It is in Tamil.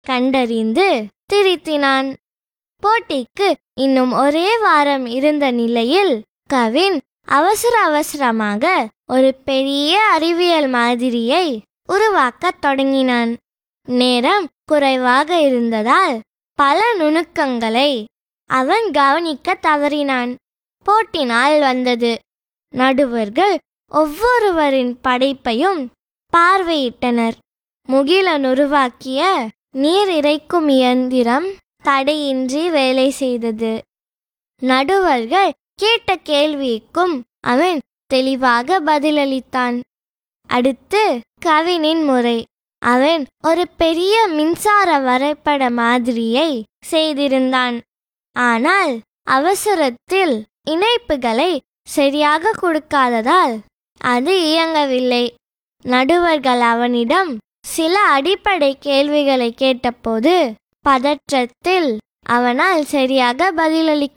கண்டறிந்து திருத்தினான் போட்டிக்கு இன்னும் ஒரே வாரம் இருந்த நிலையில் கவின் அவசர அவசரமாக ஒரு பெரிய அறிவியல் மாதிரியை உருவாக்கத் தொடங்கினான் நேரம் குறைவாக இருந்ததால் பல நுணுக்கங்களை அவன் கவனிக்க தவறினான் போட்டி நாள் வந்தது நடுவர்கள் ஒவ்வொருவரின் படைப்பையும் பார்வையிட்டனர் முகிலன் உருவாக்கிய நீர் இறைக்கும் இயந்திரம் தடையின்றி வேலை செய்தது நடுவர்கள் கேட்ட கேள்விக்கும் அவன் தெளிவாக பதிலளித்தான் அடுத்து கவினின் முறை அவன் ஒரு பெரிய மின்சார வரைபட மாதிரியை செய்திருந்தான் ஆனால் அவசரத்தில் இணைப்புகளை சரியாக கொடுக்காததால் அது இயங்கவில்லை நடுவர்கள் அவனிடம் சில அடிப்படை கேள்விகளை கேட்டபோது பதற்றத்தில் அவனால் சரியாக பதிலளிக்க